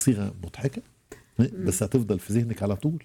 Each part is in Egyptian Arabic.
صيغه مضحكه بس هتفضل في ذهنك على طول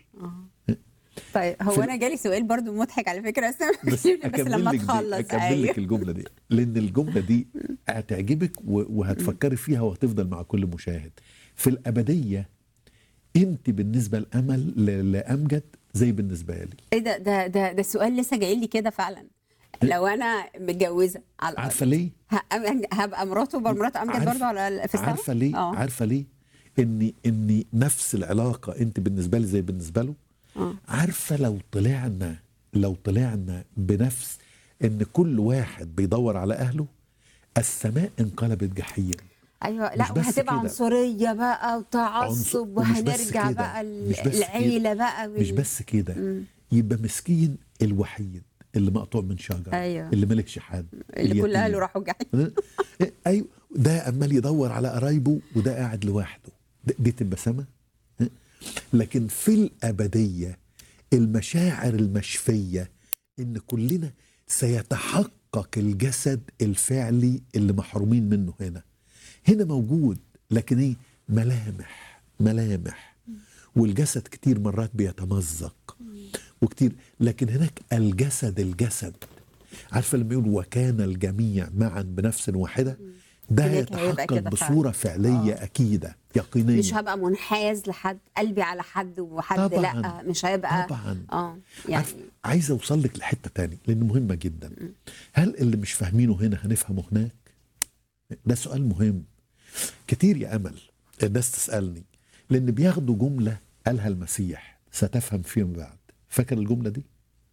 طيب هو في- انا جالي سؤال برضو مضحك على فكره بس بس بس اكمل لما لك دي تخلص اكمل أيوه. لك الجمله دي لان الجمله دي هتعجبك و- وهتفكري فيها وهتفضل مع كل مشاهد في الابديه انت بالنسبه لامل ل- لامجد زي بالنسبه لي ايه ده ده ده ده السؤال لسه جاي لي كده فعلا لو انا متجوزه على الأرض، عارفه ليه ه- هبقى مراته بر مرات امجد عارف- برضو على في السماء عارفه ليه اه عارفه ليه ان ان نفس العلاقه انت بالنسبه لي زي بالنسبه له اه عارفه لو طلعنا لو طلعنا بنفس ان كل واحد بيدور على اهله السماء انقلبت جحيم ايوه مش لا بس وهتبقى كده. عنصريه بقى عنصر- وتعصب ومش بس وهنرجع كده. بقى مش بس العيله بقى وال... مش بس كده مم. يبقى مسكين الوحيد اللي مقطوع من شجره أيوة. اللي مالكش حد اللي كل اليتيم. اهله راحوا جحيم إيه، ايوه ده عمال يدور على قرايبه وده قاعد لوحده ده- دي تبقى سما إيه؟ لكن في الابديه المشاعر المشفيه ان كلنا سيتحقق الجسد الفعلي اللي محرومين منه هنا هنا موجود لكن ايه ملامح ملامح والجسد كتير مرات بيتمزق وكتير لكن هناك الجسد الجسد عارفه لما يقول وكان الجميع معا بنفس واحده ده هناك هيبقى يتحقق كده بصوره فعليه اكيده يقينيه مش هبقى منحاز لحد قلبي على حد وحد طبعاً. لا مش هيبقى طبعا اه يعني عارف عايز اوصل لك لحته تاني لان مهمه جدا هل اللي مش فاهمينه هنا هنفهمه هناك ده سؤال مهم كتير يا امل الناس تسالني لان بياخدوا جمله قالها المسيح ستفهم فيما بعد فاكر الجمله دي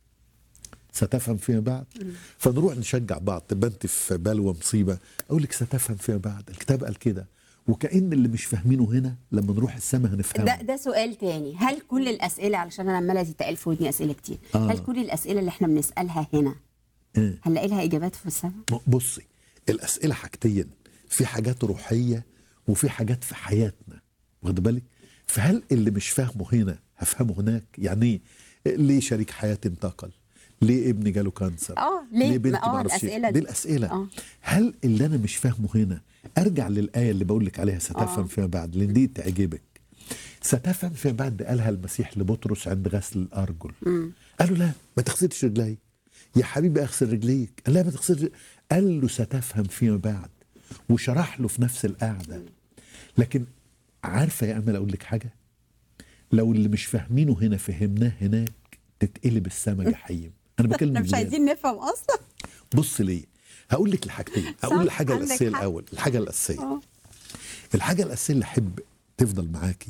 ستفهم فيما بعد فنروح نشجع بعض تبقى انت في بلوى مصيبه اقول لك ستفهم فيما بعد الكتاب قال كده وكأن اللي مش فاهمينه هنا لما نروح السماء هنفهمه ده ده سؤال تاني هل كل الاسئله علشان انا عماله تتقال في ودني اسئله كتير آه. هل كل الاسئله اللي احنا بنسالها هنا إيه؟ هنلاقي لها اجابات في السماء بصي الاسئله حاجتين في حاجات روحيه وفي حاجات في حياتنا واخد بالك فهل اللي مش فاهمه هنا هفهمه هناك يعني ايه ليه شريك حياتي انتقل ليه ابني جاله كانسر اه ليه؟ ليه بنتي ما- آه، معرفش إيه؟ الأسئلة دي دي. الاسئله آه. هل اللي انا مش فاهمه هنا ارجع للايه اللي بقول لك عليها ستفهم آه. فيما بعد لان دي تعجبك ستفهم فيما بعد قالها المسيح لبطرس عند غسل الارجل قال له لا ما تغسلش رجلي يا حبيبي اغسل رجليك قال لا ما تغسلش قال له ستفهم فيما بعد وشرح له في نفس القعده لكن عارفه يا امل اقول لك حاجه لو اللي مش فاهمينه هنا فهمناه هناك تتقلب السما جحيم انا بكلم احنا مش بجد. عايزين نفهم اصلا بص ليه هقول لك الحاجتين هقول صح، الحاجه عندك الاساسيه حق. الاول الحاجه الاساسيه اه الحاجه الاساسيه اللي احب تفضل معاكي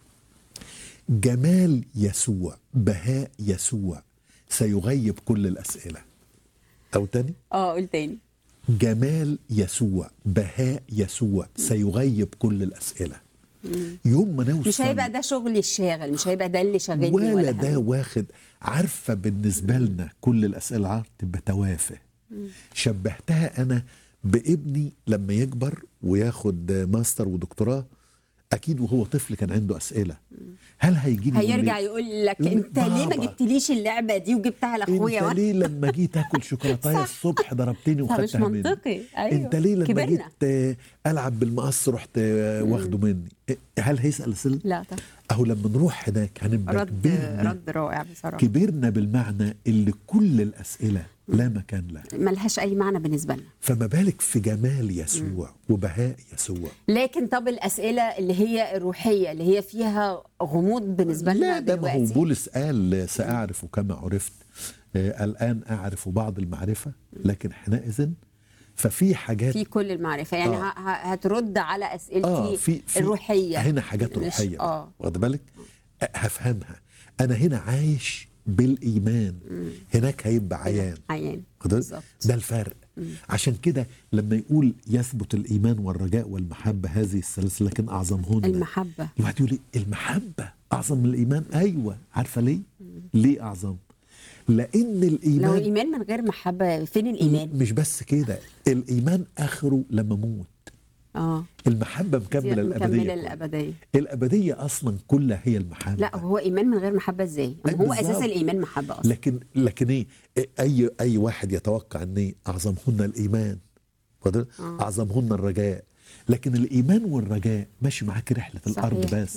جمال يسوع بهاء يسوع سيغيب كل الاسئله او تاني اه قول تاني جمال يسوع بهاء يسوع سيغيب كل الاسئله يوم ما نوصل مش هيبقى ده شغلي الشاغل مش هيبقى ده اللي شاغلني ولا ولا ده هم. واخد عارفه بالنسبه لنا كل الاسئله عارف تبقى توافه شبهتها انا بابني لما يكبر وياخد ماستر ودكتوراه اكيد وهو طفل كان عنده اسئله هل هيجي لي يقول لي هيرجع يقول لك يقول انت ليه ما بابا. جبتليش اللعبه دي وجبتها لاخويا انت وأنا- ليه لما جيت اكل شوكولاته صح. الصبح ضربتني صح، مش وخدتها مني منطقي ايوه انت ليه لما كبرنا. جيت آه، العب بالمقص رحت آه، واخده مني إيه، هل هيسال اسئله لا طبعا اهو لما نروح هناك هنبقى رد كبرنا رد رائع بصراحه كبرنا بالمعنى اللي كل الاسئله لا مكان لها ملهاش اي معنى بالنسبه لنا فما بالك في جمال يسوع وبهاء يسوع لكن طب الاسئله اللي هي الروحيه اللي هي فيها غموض بالنسبه لنا لا ده ما هو دلوقتي بولس قال ساعرف كما عرفت آه، الان اعرف بعض المعرفه لكن حينئذ ففي حاجات في كل المعرفه يعني آه. ه- ه- هترد على اسئلتي اه في, في الروحيه هنا حاجات مش- روحيه اه واخد بالك أه، هفهمها انا هنا عايش بالايمان هناك هيبقى عيان عيان واخد بالك؟ بالظبط. ده الفرق عشان كده لما يقول يثبت الايمان والرجاء والمحبه هذه الثلاث لكن اعظمهن المحبه الواحد يقول لي المحبه اعظم من الايمان ايوه عارفه ليه ليه اعظم لان لو الايمان الايمان من غير محبه فين الايمان مش بس كده الايمان اخره لما اموت اه المحبه مكمله الابديه مكمله كلها. الابديه الابديه اصلا كلها هي المحبه لا هو ايمان من غير محبه ازاي أي هو بالظبط. اساس الايمان محبه اصلا لكن لكن ايه اي اي واحد يتوقع ان إيه؟ اعظمهن الايمان واخد بالك؟ اعظمهن الرجاء لكن الايمان والرجاء ماشي معاك رحله الارض صحيح. بس